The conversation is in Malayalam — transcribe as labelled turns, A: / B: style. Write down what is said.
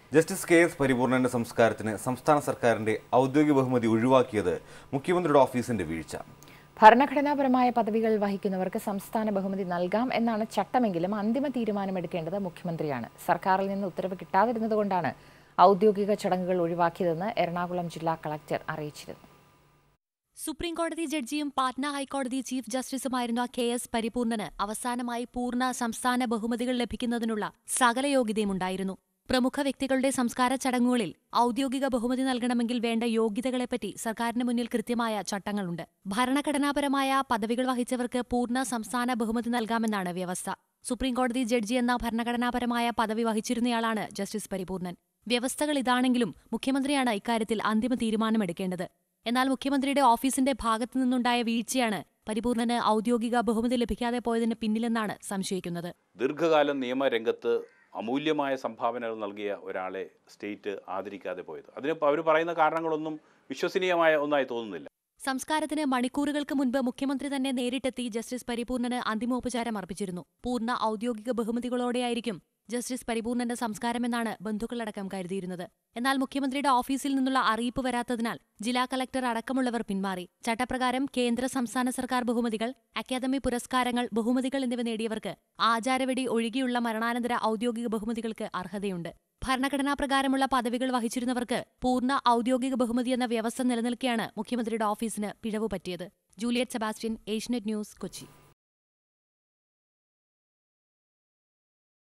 A: ജസ്റ്റിസ് കെ എസ് പരിപൂർണന്റെ സംസ്കാരത്തിന് സംസ്ഥാന സർക്കാരിന്റെ ഔദ്യോഗിക ബഹുമതി ഒഴിവാക്കിയത് മുഖ്യമന്ത്രിയുടെ ഓഫീസിന്റെ വീഴ്ച
B: ഭരണഘടനാപരമായ പദവികൾ വഹിക്കുന്നവർക്ക് സംസ്ഥാന ബഹുമതി നൽകാം എന്നാണ് ചട്ടമെങ്കിലും അന്തിമ തീരുമാനമെടുക്കേണ്ടത് മുഖ്യമന്ത്രിയാണ് സർക്കാരിൽ നിന്ന് ഉത്തരവ് കിട്ടാതിരുന്നതുകൊണ്ടാണ് ഔദ്യോഗിക ചടങ്ങുകൾ ഒഴിവാക്കിയതെന്ന് എറണാകുളം ജില്ലാ കളക്ടർ അറിയിച്ചിരുന്നു
C: സുപ്രീം കോടതി ജഡ്ജിയും പാറ്റ്ന ഹൈക്കോടതി ചീഫ് ജസ്റ്റിസുമായിരുന്ന കെ എസ് പരിപൂർണന് അവസാനമായി പൂർണ്ണ സംസ്ഥാന ബഹുമതികൾ ലഭിക്കുന്നതിനുള്ള സകല യോഗ്യതയുമുണ്ടായിരുന്നു പ്രമുഖ വ്യക്തികളുടെ സംസ്കാര ചടങ്ങുകളിൽ ഔദ്യോഗിക ബഹുമതി നൽകണമെങ്കിൽ വേണ്ട യോഗ്യതകളെപ്പറ്റി സർക്കാരിന് മുന്നിൽ കൃത്യമായ ചട്ടങ്ങളുണ്ട് ഭരണഘടനാപരമായ പദവികൾ വഹിച്ചവർക്ക് പൂർണ്ണ സംസ്ഥാന ബഹുമതി നൽകാമെന്നാണ് വ്യവസ്ഥ സുപ്രീം കോടതി ജഡ്ജി എന്ന ഭരണഘടനാപരമായ പദവി വഹിച്ചിരുന്നയാളാണ് ജസ്റ്റിസ് പരിപൂർണൻ വ്യവസ്ഥകൾ ഇതാണെങ്കിലും മുഖ്യമന്ത്രിയാണ് ഇക്കാര്യത്തിൽ അന്തിമ തീരുമാനമെടുക്കേണ്ടത് എന്നാൽ മുഖ്യമന്ത്രിയുടെ ഓഫീസിന്റെ ഭാഗത്തു നിന്നുണ്ടായ വീഴ്ചയാണ് പരിപൂർണന് ഔദ്യോഗിക ബഹുമതി ലഭിക്കാതെ പോയതിന് പിന്നിലെന്നാണ് സംശയിക്കുന്നത്
D: ദീർഘകാലം നിയമരംഗത്ത് അമൂല്യമായ സംഭാവനകൾ നൽകിയ ഒരാളെ സ്റ്റേറ്റ് ആദരിക്കാതെ പോയത് അതിന് അവർ പറയുന്ന കാരണങ്ങളൊന്നും വിശ്വസനീയമായ ഒന്നായി തോന്നുന്നില്ല
C: സംസ്കാരത്തിന് മണിക്കൂറുകൾക്ക് മുൻപ് മുഖ്യമന്ത്രി തന്നെ നേരിട്ടെത്തി ജസ്റ്റിസ് പരിപൂർണന് അന്തിമോപചാരം അർപ്പിച്ചിരുന്നു പൂർണ്ണ ഔദ്യോഗിക ബഹുമതികളോടെയായിരിക്കും ജസ്റ്റിസ് പരിപൂർണന്റെ സംസ്കാരമെന്നാണ് ബന്ധുക്കളടക്കം കരുതിയിരുന്നത് എന്നാൽ മുഖ്യമന്ത്രിയുടെ ഓഫീസിൽ നിന്നുള്ള അറിയിപ്പ് വരാത്തതിനാൽ ജില്ലാ കലക്ടർ അടക്കമുള്ളവർ പിന്മാറി ചട്ടപ്രകാരം കേന്ദ്ര സംസ്ഥാന സർക്കാർ ബഹുമതികൾ അക്കാദമി പുരസ്കാരങ്ങൾ ബഹുമതികൾ എന്നിവ നേടിയവർക്ക് ആചാരവെടി ഒഴികെയുള്ള മരണാനന്തര ഔദ്യോഗിക ബഹുമതികൾക്ക് അർഹതയുണ്ട് ഭരണഘടനാ പ്രകാരമുള്ള പദവികൾ വഹിച്ചിരുന്നവർക്ക് പൂർണ്ണ ഔദ്യോഗിക ബഹുമതി എന്ന വ്യവസ്ഥ നിലനിൽക്കെയാണ് മുഖ്യമന്ത്രിയുടെ ഓഫീസിന് പിഴവ് പറ്റിയത് ജൂലിയറ്റ് സെബാസ്റ്റ്യൻ ഏഷ്യനെറ്റ് ന്യൂസ് കൊച്ചി